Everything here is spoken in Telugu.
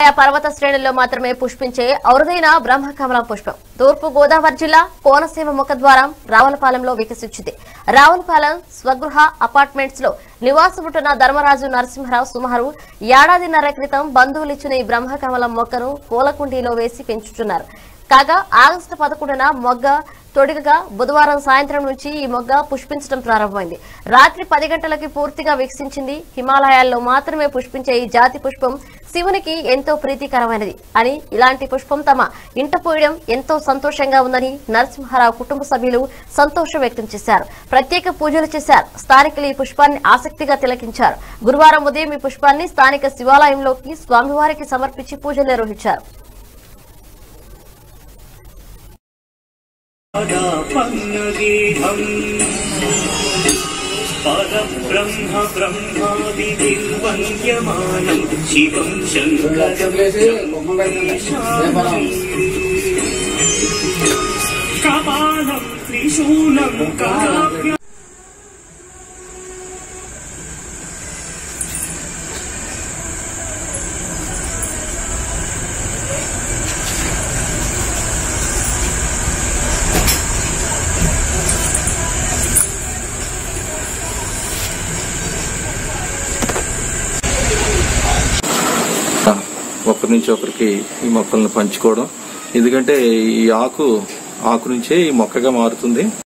హిమాలయ పర్వత శ్రేణుల్లో మాత్రమే పుష్పించే అరుదైన బ్రహ్మకమలం పుష్పం తూర్పు గోదావరి జిల్లా కోనసీమ ముఖద్వారం రావులపాలెంలో వికసించింది రావులపాలెం స్వగృహ అపార్ట్మెంట్స్ లో నివాసముంటున్న ధర్మరాజు నరసింహరావు సుమారు ఏడాదిన్నర క్రితం బంధువులు ఇచ్చిన ఈ బ్రహ్మకమలం మొక్కను పూలకుండీలో వేసి పెంచుతున్నారు కాగా ఆగస్టు పదకొండున మొగ్గ తొడిగగా బుధవారం సాయంత్రం నుంచి ఈ మొగ్గ పుష్పించడం ప్రారంభమైంది రాత్రి పది గంటలకి పూర్తిగా వికసించింది హిమాలయాల్లో మాత్రమే పుష్పించే ఈ జాతి పుష్పం శివునికి ఎంతో ప్రీతికరమైనది అని ఇలాంటి పుష్పం తమ ఇంట పోయడం ఎంతో సంతోషంగా ఉందని నరసింహారావు కుటుంబ సభ్యులు సంతోషం వ్యక్తం చేశారు ప్రత్యేక పూజలు చేశారు స్థానికులు ఈ పుష్పాన్ని ఆసక్తిగా తిలకించారు గురువారం ఉదయం ఈ పుష్పాన్ని స్థానిక శివాలయంలోకి స్వామివారికి సమర్పించి పూజలు నిర్వహించారు पन्नगीढम् परब्रह्म ब्रह्मादिनिर्वन्द्यमानम् शिवम् शङ्करम् कपालम् त्रिशूलम् कराभ्य ఒకరి నుంచి ఒకరికి ఈ మొక్కలను పంచుకోవడం ఎందుకంటే ఈ ఆకు ఆకు నుంచే ఈ మొక్కగా మారుతుంది